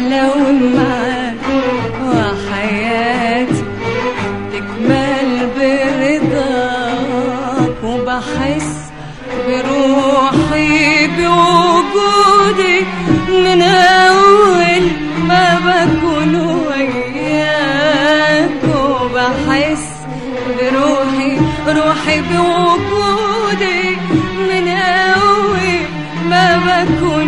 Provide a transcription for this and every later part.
بتحلو معاك وحياتي تكمل برضاك وبحس بروحي بوجودي من أول ما بكون وياك وبحس بروحي روحي بوجودي من أول ما بكون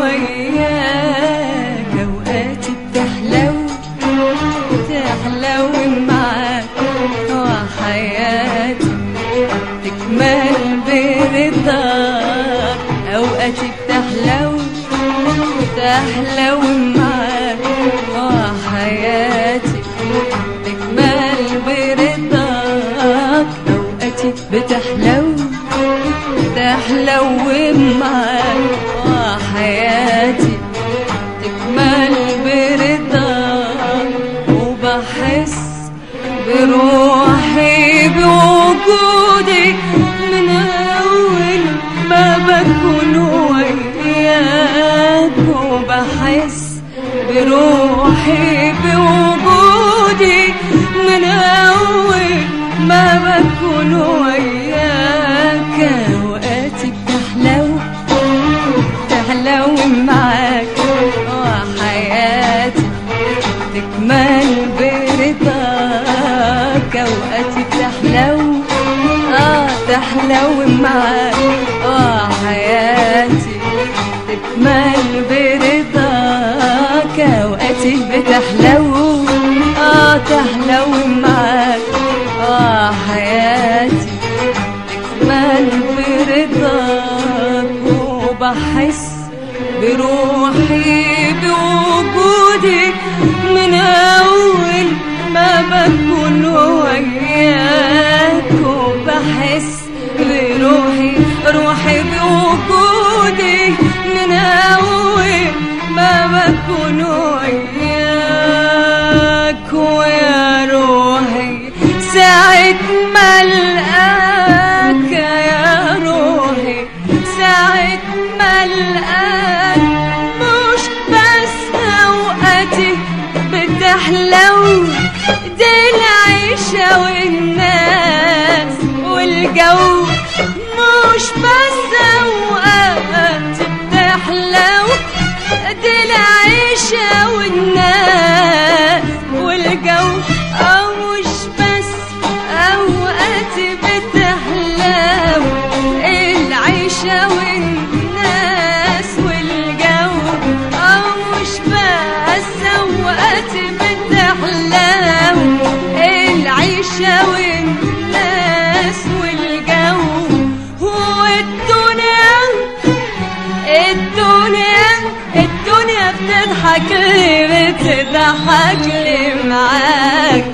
وياك أوقاتي بتحلو تحلو معاك وحياتي تكمل برضاك أوقاتي بتحلو تحلو معاك وحياتي تكمل برضاك أوقاتي بتحلو تحلو معاك وحياتي تكمل برضاك وبحس بروحي بوجودي من أول ما بكون وياك وبحس بروحي بوجودي من أول ما بكون وياك أوقاتي بتحلو تحلو معاك وحياتي تكمل برضاك اوقاتي بتحلو اه تحلو معاك وحياتي تكمل برضاك اوقاتي بتحلو اه تحلو معاك وحياتي تكمل برضاك وبحس بروحي بوجودي من أول ما بكون وياك وبحس بروحي روحي بوجودي من أول ما بكون وياك ويا روحي ساعة ما ألقاك يا روحي ساعة ما ألقاك مش بس أوقاتي بتحلو دي العيشة والناس والجو مش بس أوقاتي بتحلو دي العيشة والناس والجو أو مش بس أوقاتي بتحلو العيشة والناس والجو أو مش بس أوقاتي بتحلو العيشة والناس والجو هو الدنيا الدنيا الدنيا بتضحك لي بتضحك لي معاك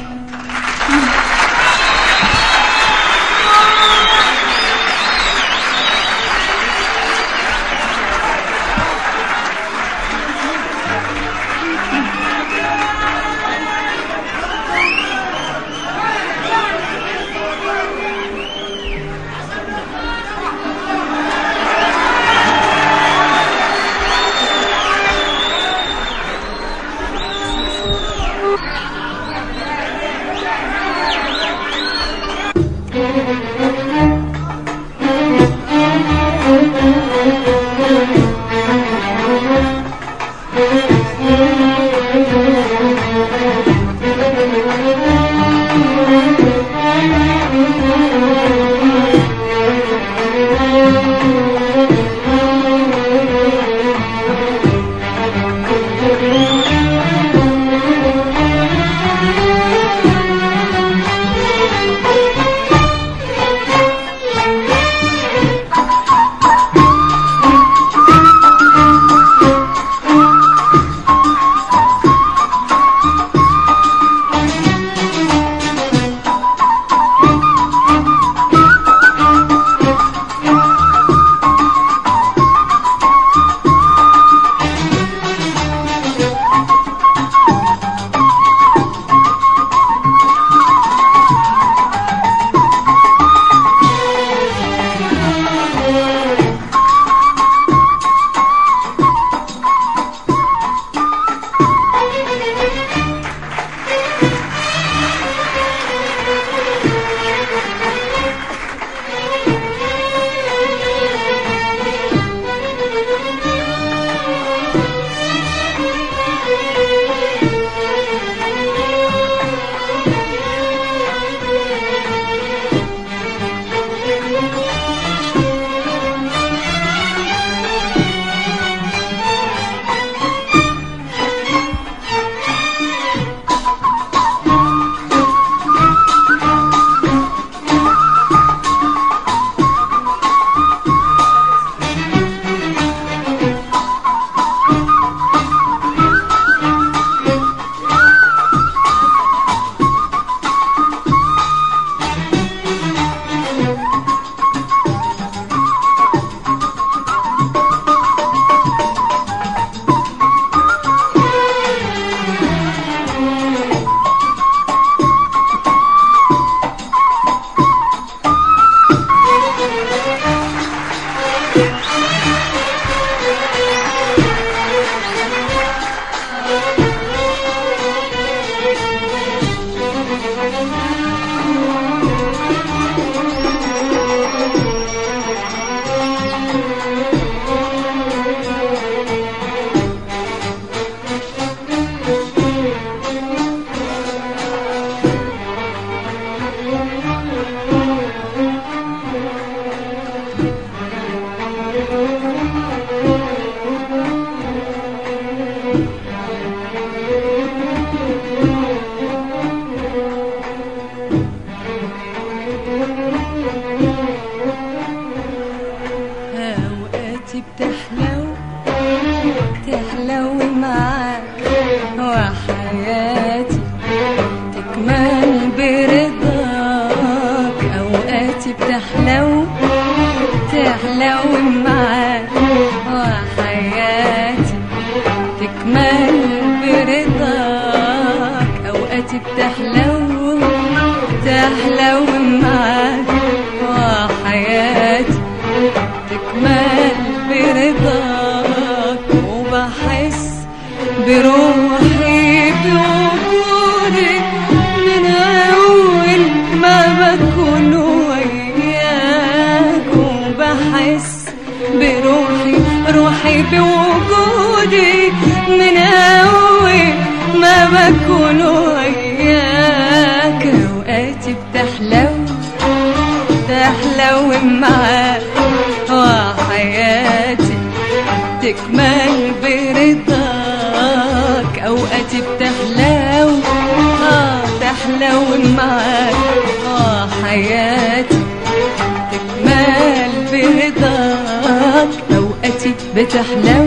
بكون وياك اوقاتي بتحلو تحلو معاك وحياتي تكمل برضاك اوقاتي بتحلو اه تحلو معاك اه حياتي تكمل برضاك اوقاتي بتحلو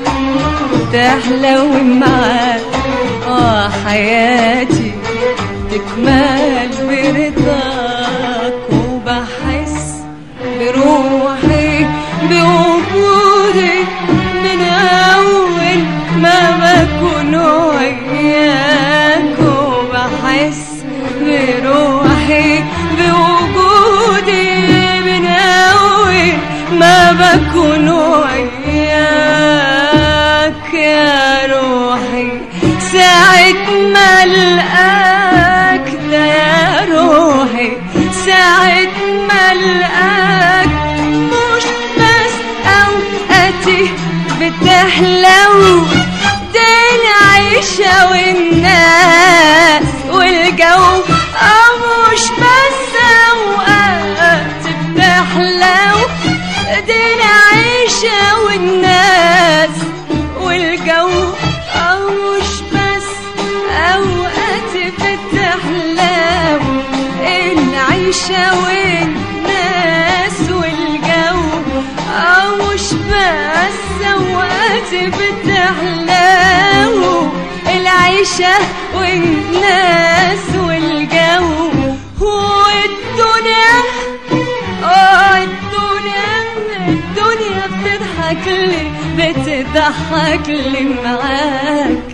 تحلو معاك اه حياتي تكمل برضاك وبحس بروحي بوجودي من اول ما بكون وياك وبحس بروحي بوجودي من اول ما بكون وياك يا روحي ساعة ما القاك ده يا روحي ساعة ما القاك مش بس اوقاتي بتحلو دي العيشة والناس والجو اه مش بس اوقات بتحلو دي العيشة والناس والجو اه مش بس اوقات بتحلو العيشة والناس والجو اه مش بس اوقات بتحلو العيشة والناس والجو والدنيا اه الدنيا الدنيا بتضحك لي بتضحك لي معاك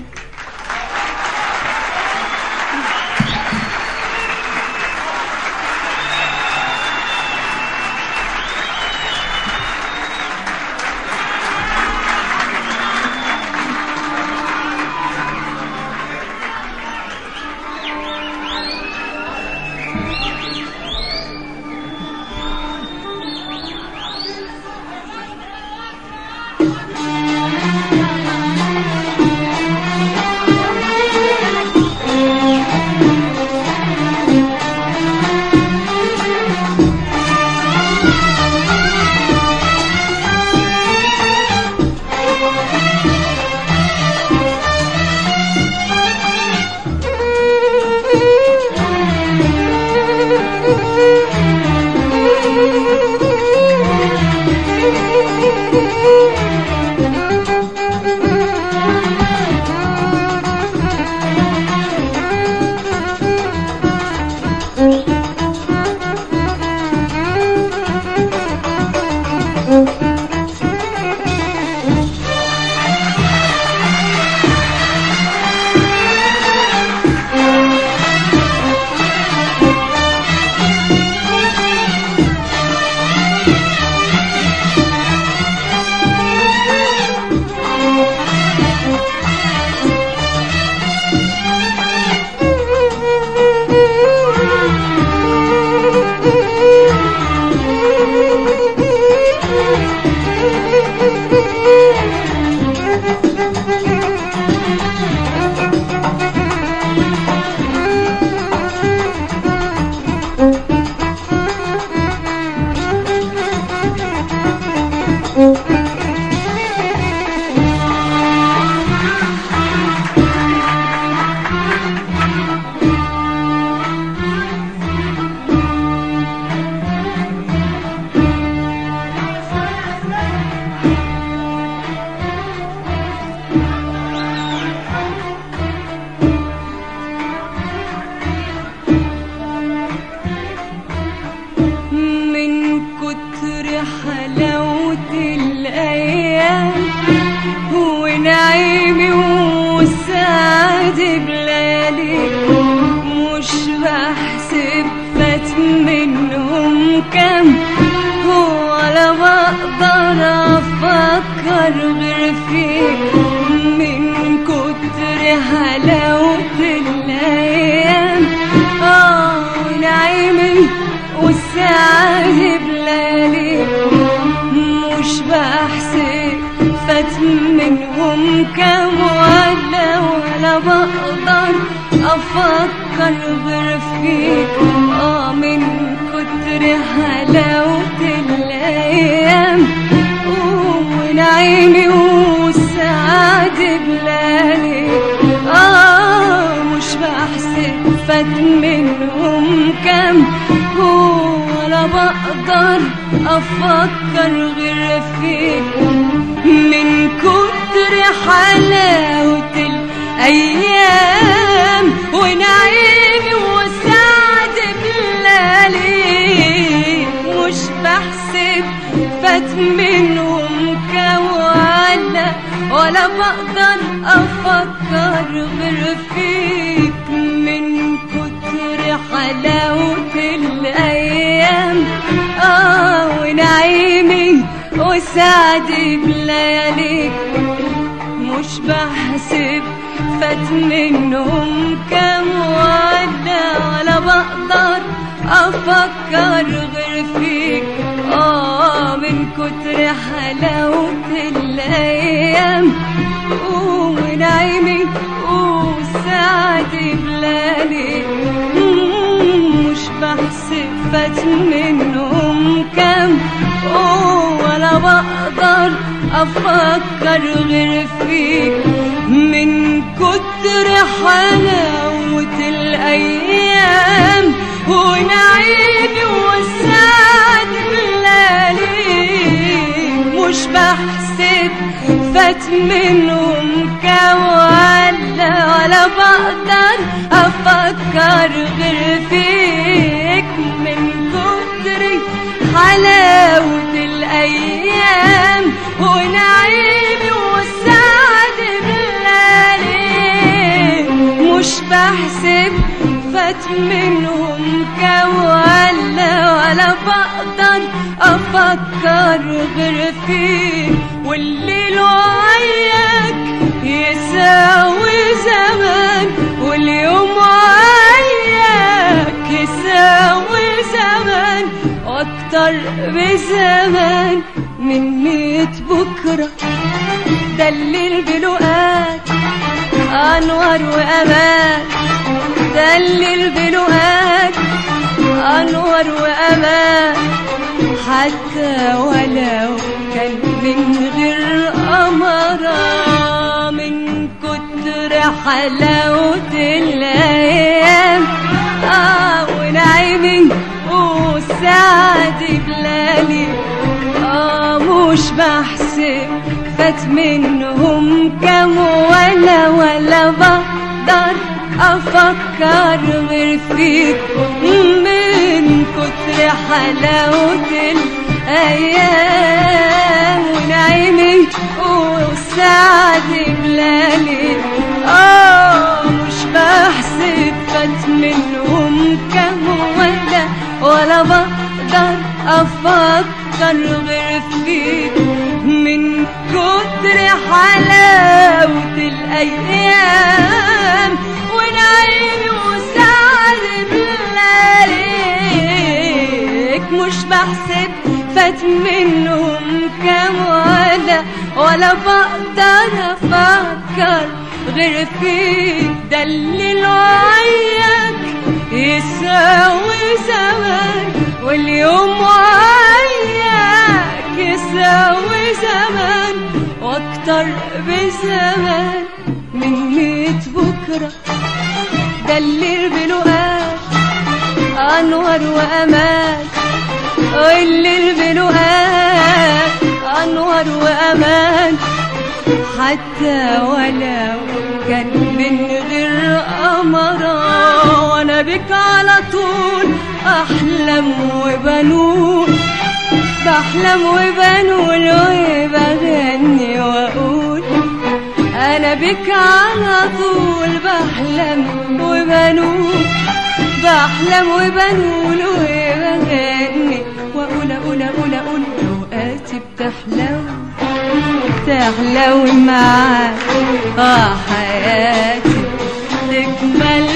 من كتر حلاوة الأيام ونعيمي وسعد بلالي مش بحسب فات منهم كام ولا بقدر أفكر غير فيك من كتر حلاوة الأيام آه ونعيمي والساعة بلالي مش بحسب فات منهم كام ولا ولا بقدر افكر غير فيك اه من كتر حلاوة الايام ونعيمي وسعاد بلالي اه مش بحسب فات منهم كام ولا بقدر افكر غير فيك من كتر حلاوة الايام ونعيمي وسعد بلالي مش بحسب فات منهم كوالا ولا بقدر افكر غير فيك من كتر حلاوة الايام اه ونعيمي وسعدي بلياليك مش بحسب فات منهم كام ولا ولا بقدر افكر غير فيك اه من كتر حلاوة الايام ونعيمي وسعدي بلالي مش بحسب فات منهم كام ولا بقدر افكر غير فيك من كتر حلاوة الايام ونعيمي وسعد بلالي مش بحسب فات منهم كوالا ولا بقدر افكر غير فيك من كتر حلاوة الايام ونعيمي وسعد بلالي مش بحسب فات منهم كوالا ولا بقدر افكر غير فيك والليل وعياك يساوي زمان واليوم وعياك يساوي زمان واكتر بزمان من ميت بكرة دلل بلقاك انوار وامان دلل بلقاك انوار وامان حتى ولو كان من غير قمرة من كتر حلاوة الأيام آه ونعيمي وسعد بلالي آه مش بحسب فات منهم كام ولا ولا بقدر أفكر غير فيك من كتر حلاوة الأيام ونعيمي وسعد بلالي آه مش بحسب فات منهم كام ولا ولا بقدر أفكر غير فيك من كتر حلاوة الأيام ونعيمي وسعد بلاليك مش بحسب فات منهم كام ولا ولا بقدر أفكر غير فيك دلل وعيك يساوي زمان واليوم وعيك يساوي زمان واكتر بزمان من ميت بكرة دلل بلقاك انوار وامان الليل بلقاك انوار وامان حتى ولو كان من غير قمرة وانا بك على طول احلم وبنول بحلم وبنول وبغني واقول انا بك على طول بحلم وبنول بحلم وبنول وبغني واقول اقول اقول اقول اوقاتي بتحلو تحلو معاك اه حياتي تكمل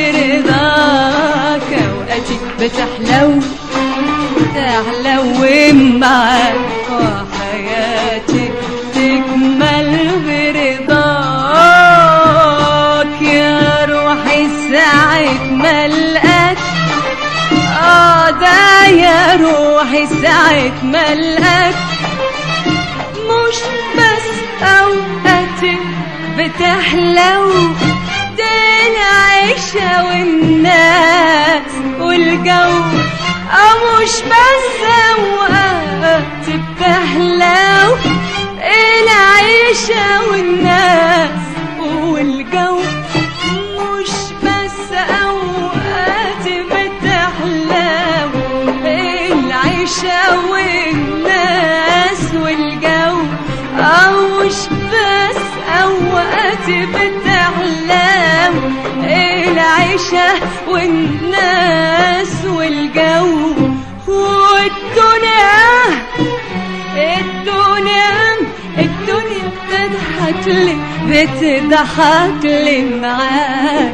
برضاك اوقاتي بتحلو تحلو معاك اه حياتي تكمل برضاك يا روحي يا روحي ساعة ما القاك مش بس اوقات بتحلو دي العيشة والناس والجو أو مش بس اوقات بتحلو العيشة والناس والجو مش بس اوقات بتحلو العيشة والناس والجو أو مش بس اوقات بتحلو العيشة والناس والجو والدنيا الدنيا الدنيا بتضحك لي بتضحك لي معاك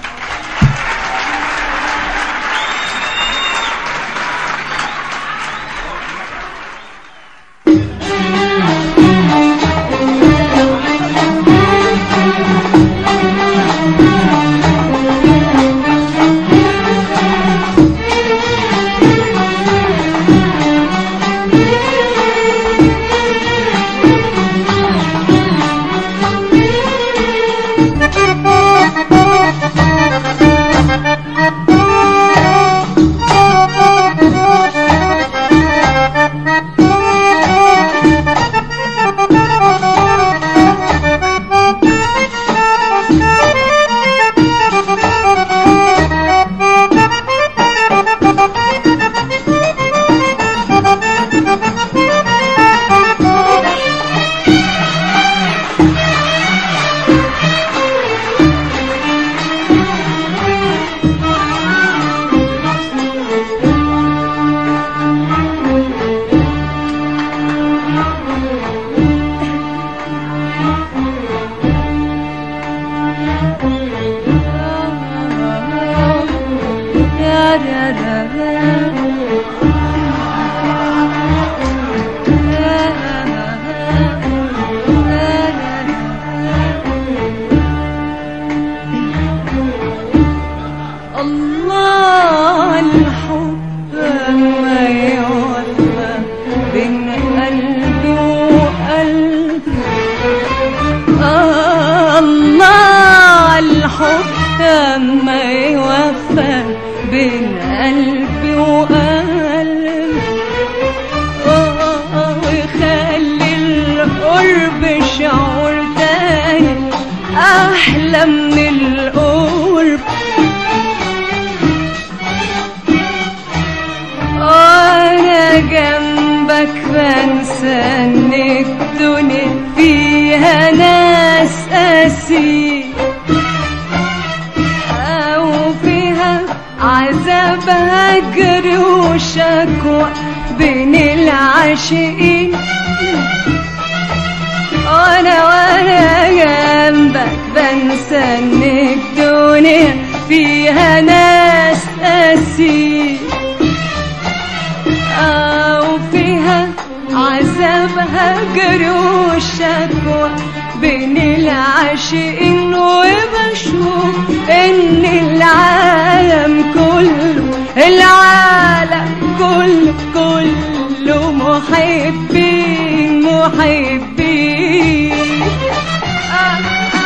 الله الحب ما يوفى بين قلبي وقلب الله الحب ما يوفى بين قلبي وقلب آه، ويخلي القرب شعور تاني أحلى من القرب أنا جنبك بنسى إن الدنيا فيها ناس قاسي أو فيها عذاب هجر وشكوى بين العاشقين أنا وأنا جنبك بنسى إن الدنيا فيها ناس قاسي أو فيها عذاب هجر وشكوى بين العاشقين وبشوف إن العالم كله العالم كله كله محبين محبين آه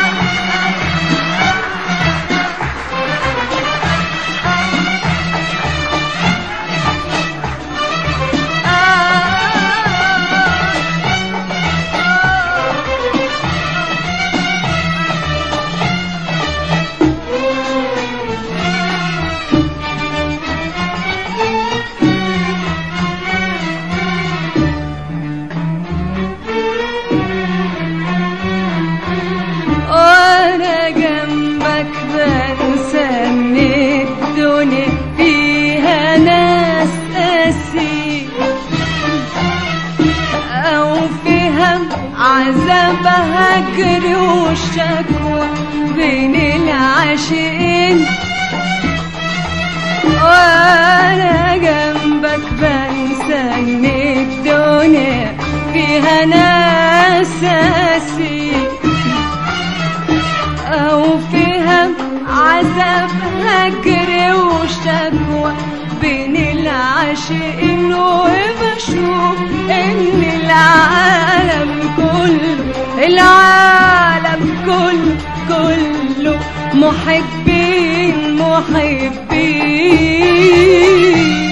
وانا جنبك بنسى ان الدنيا فيها ناس قاسي او فيها عذاب هجر والشكوى بين العاشقين وانا جنبك بنسى ان الدنيا فيها ناس قاسي أو فيها عذاب هجر وشكوى بين العاشقين وبشوف ان العالم كله العالم كله كله محبين محبين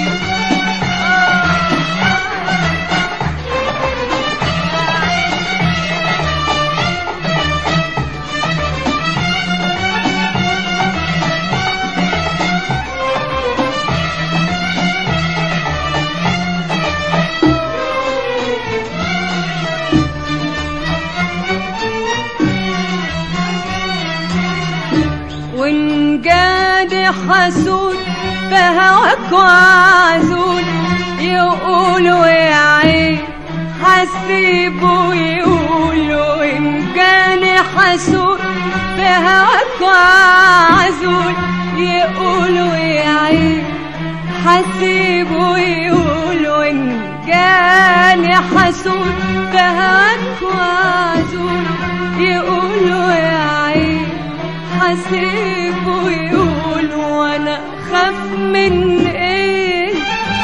وإن جاد حسود فهواك وعزول يقولوا يا عين حسيبه يقولوا إن كان حسود فهواك وعزول يقولوا يا عين حسيبه يقولوا إن كان حسود فهواك وعزول يقولوا يا عين حسيبه يقول وانا خاف من ايه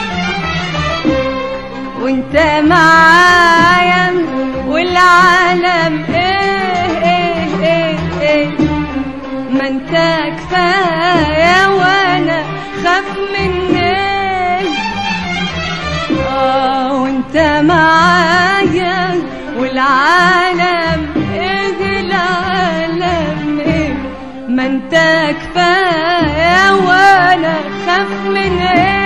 وانت معايا والعالم ايه ايه ايه ايه ما انت كفايه وانا خاف من ايه اه وانت معايا والعالم ايه العالم ايه ما انت كفايه وانا خاف من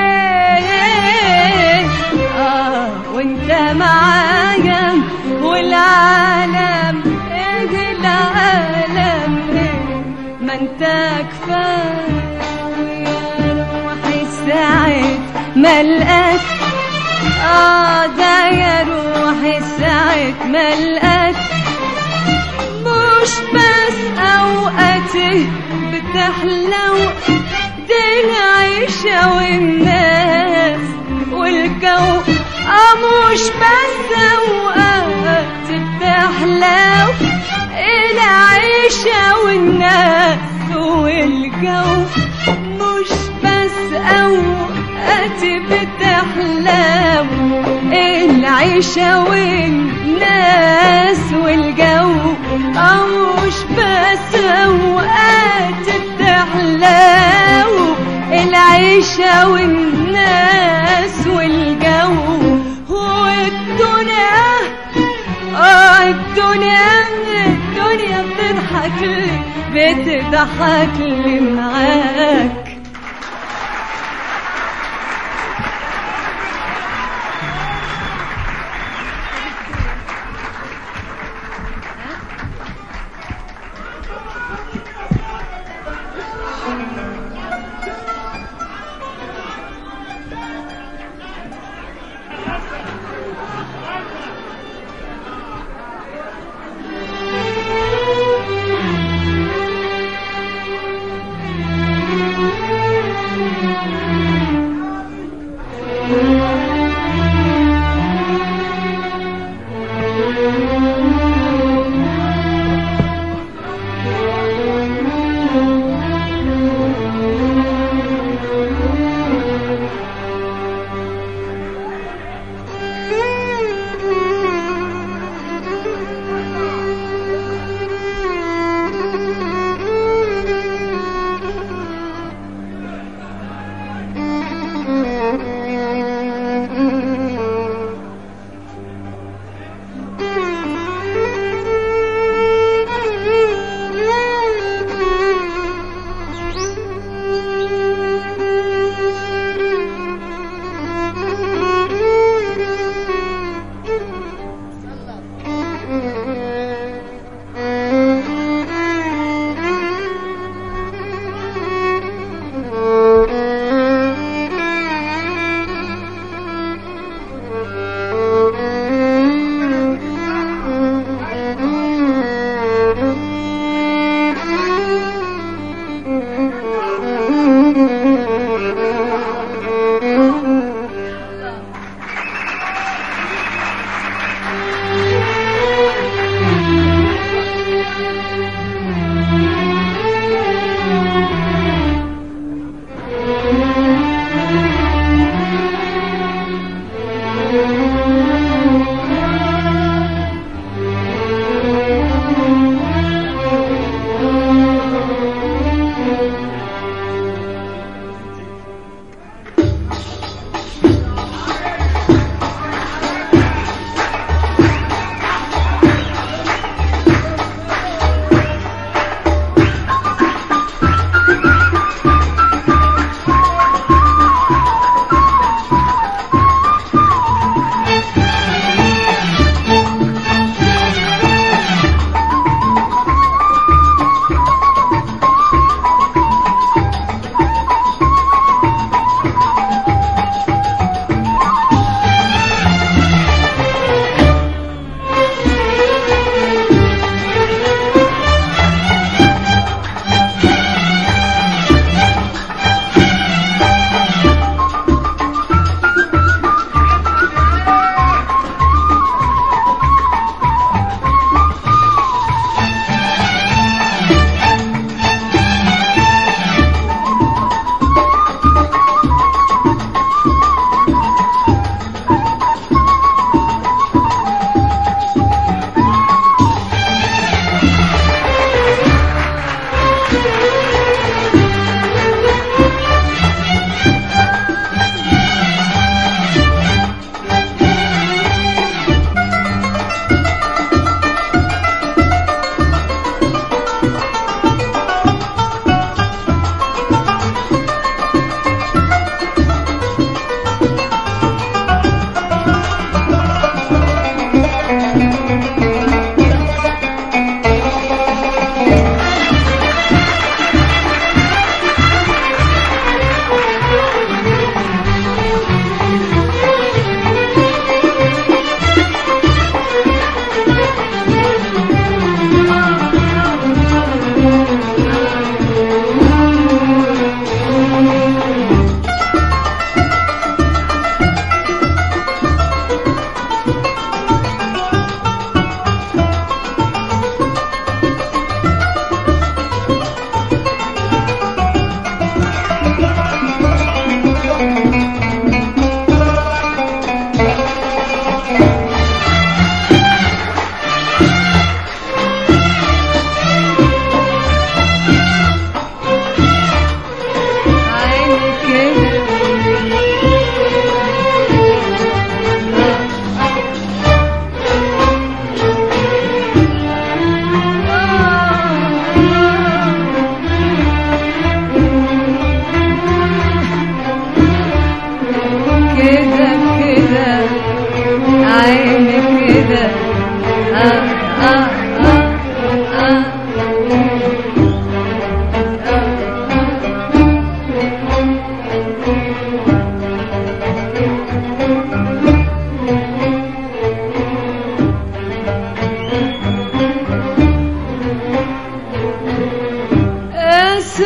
ايه اه وانت معايا والعالم ايه العالم ايه ما انت كفايه يا روحي ساعة ملقاك اه ده يا روحي ساعة ملقاك مش بس اوقاتي بتحلو دي العيشة والناس والجو اه مش بس اوقاتي بتحلو العيشة والناس والجو مش بس اوقاتي بتحلو العيشة والناس والجو أو مش بس أوقات بتحلو العيشة والناس والجو والدنيا آه الدنيا الدنيا بتضحك لي بتضحك لي معاك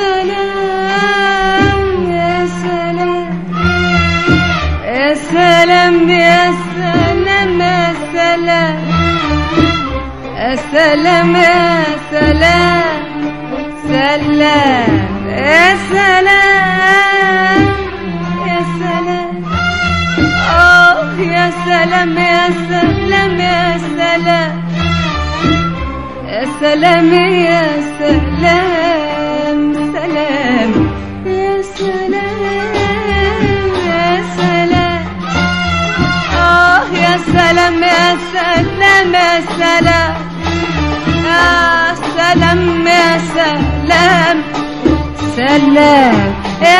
سلام يا سلام يا سلام يا سلام يا سلام يا سلام يا سلام سلام يا سلام يا سلام آه يا سلام يا سلام يا سلام يا سلام يا سلام سلام يا سلام يا سلام آه يا سلام يا سلام يا سلام يا سلام يا سلام سلام يا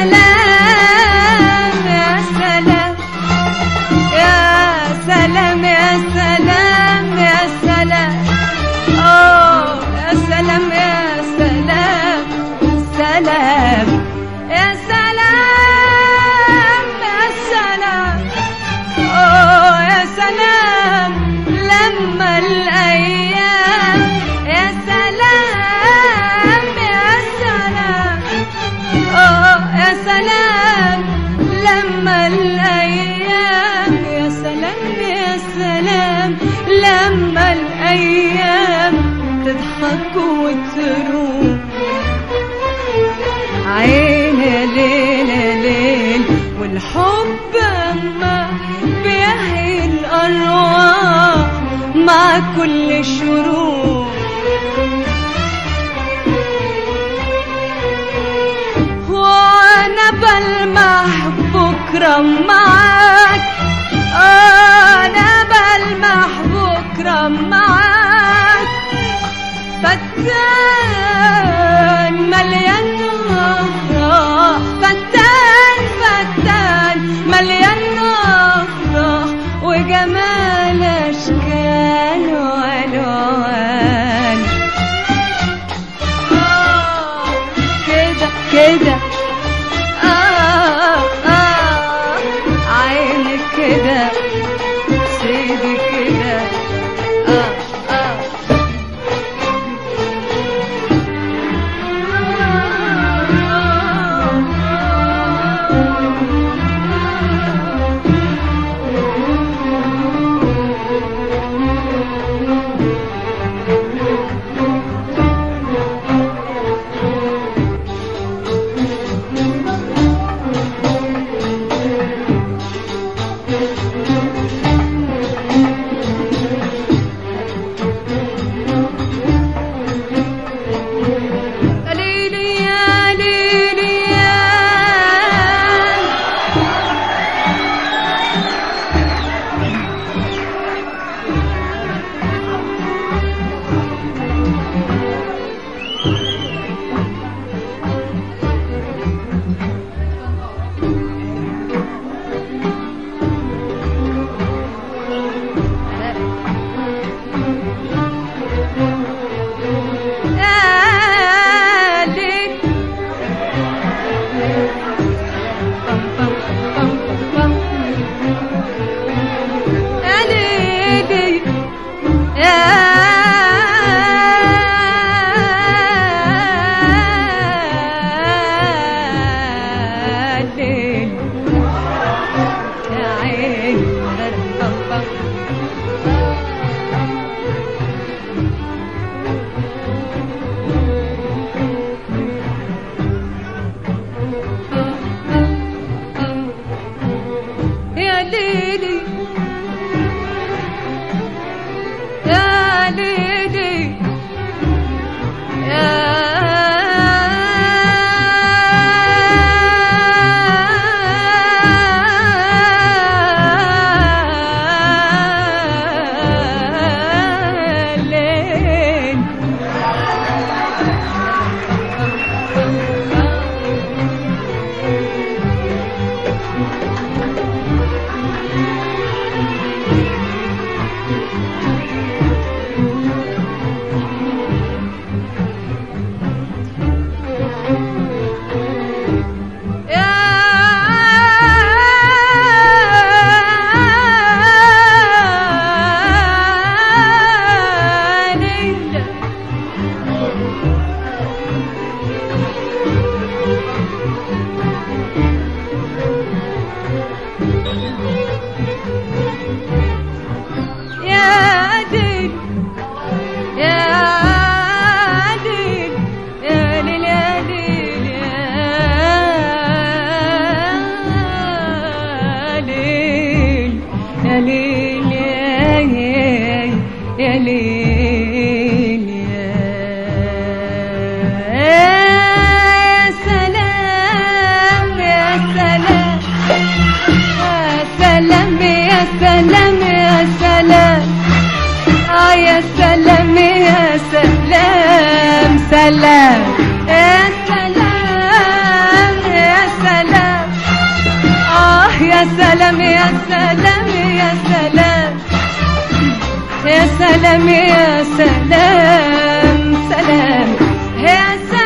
سلام يا سلام يا سلام يا سلام يا سلام أوه يا سلام يا سلام سلام يا سلام يا سلام أوه يا سلام لما الأيام يا سلام يا سلام أوه يا سلام لما الأيام يا سلام يا سلام لما الأيام تضحك وتروح عين يا ليل يا ليل والحب أما بيحيي الأرواح مع كل شروق وانا بلمح بكرة معاك انا بلمح بكرة معاك فتان مليان افراح فتان فتان مليان افراح وجمال اشكال والوان آه، كده كده آه آه عينك كده سيدي كده آه آه سلام يا سلام يا سلام آه يا سلام يا سلام يا سلام يا سلام يا سلام سلام يا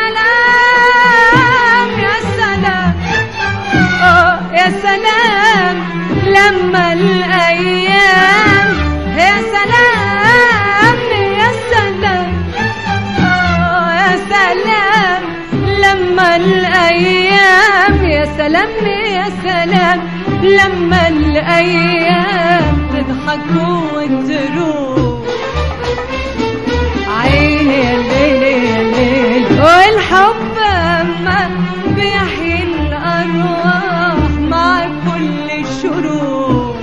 سلام يا سلام آه يا سلام لما الأيام يا سلام يا سلام آه يا سلام لما الأيام يا سلام يا سلام لما الأيام تضحك وتروح عيني يا ليل يا ليل والحب أما بيحيي الأرواح مع كل الشروق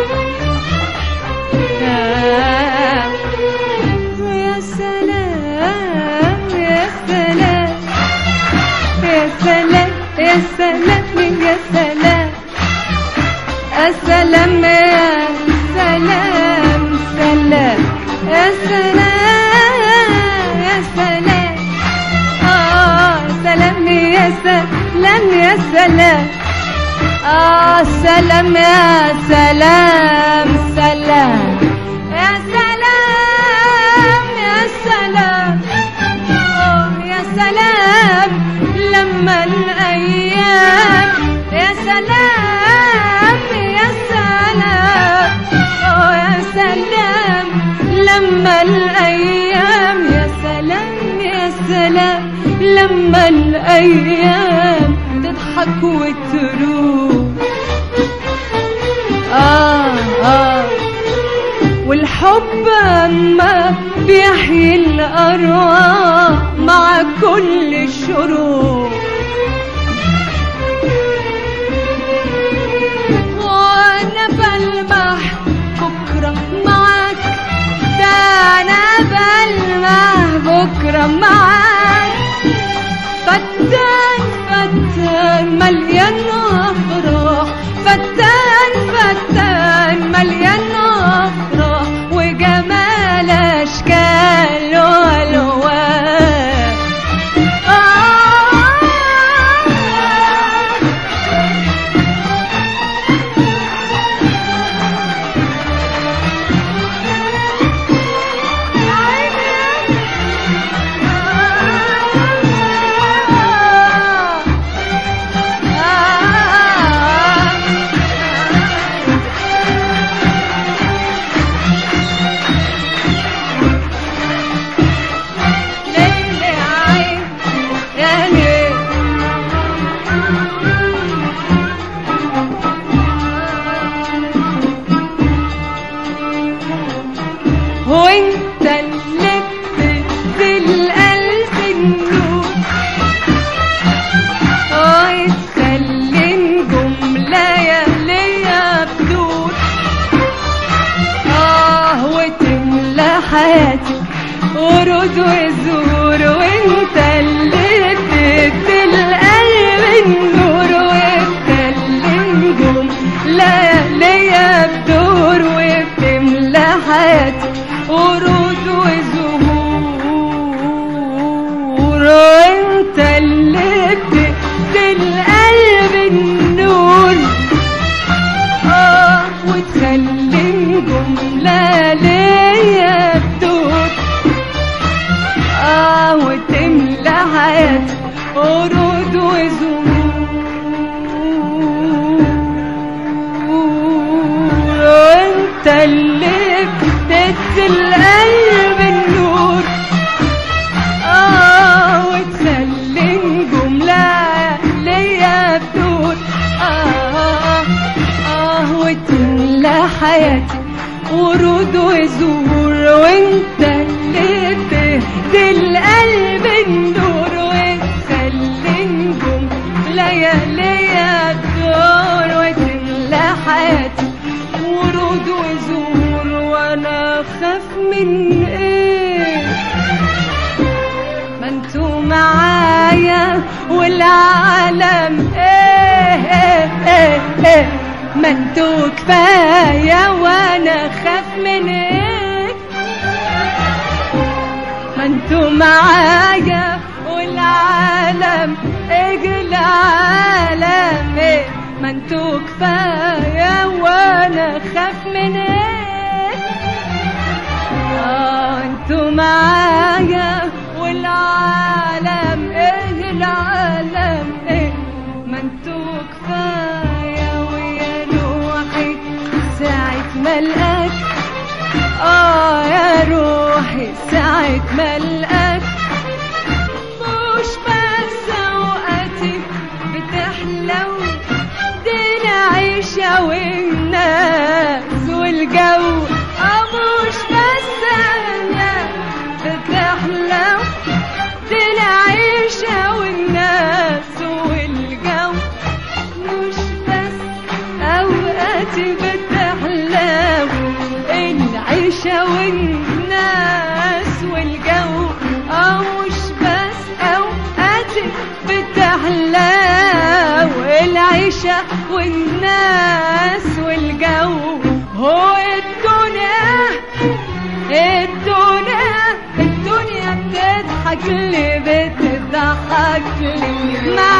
آه، يا سلام يا سلام يا سلام يا سلام يا سلام السلام يا سلام سلام يا سلام يا سلام آه سلام يا سلام يا سلام آه سلام يا سلام سلام يا سلام يا سلام آه يا سلام لما الأيام يا سلام يا سلام آه يا سلام لما الأيام يا سلام يا سلام لما الأيام تضحك وتروح آه آه والحب أما بيحيي الأرواح مع كل الشروق وأنا بلمح بكرة معاك ده أنا بلمح بكرة معاك فتان فتان مليان أفراح فتان فتان مليان أفراح وجمال أشكال وألوان آه ليلي عين يا ليل وانت اللي بتدي القلب النور اه تسلم جملة يا ليا بدور اه وتملى حياتي ورود وزهور وانت اللي بتدي القلب النور وتكلم جملة ليا بدور وبتملى حياتي ورود وزهور وانت اللي بتدي القلب النور اه وتخلي جملة ليا بدور اه وتملى حياتي ورود وزهور وانت اللي بتدي القلب النور اه وتسلم جملة ليا بدور اه اه وتملى حياتي ورود وزهور وانت اللي بتهدي القلب النور وتسلم جملة يا ليا بدور وتملى حياتي ورود وزهور وانا خاف من ايه ما انتوا معايا والعالم ايه ايه ايه ايه ما انتوا كفاية وانا خاف من ايه ما انتوا معايا العالم ايه العالم ايه ما انتوا كفاية وانا خاف من ايه اه انتوا معايا والعالم ايه العالم ايه ما انتوا كفاية ويا روحي ساعة ما القاك اه يا روحي ساعة ما القاك مش بس اوقاتي بتحلو دي العيشة والناس والجو اه مش بس انا بتحلو دي العيشة والناس والجو مش بس اوقاتي بتحلو العيشة والناس والجو اه مش بس اوقاتي بتحلو العيشة والناس والجو هو الدنيا الدنيا الدنيا بتضحك لي بتضحك لي مع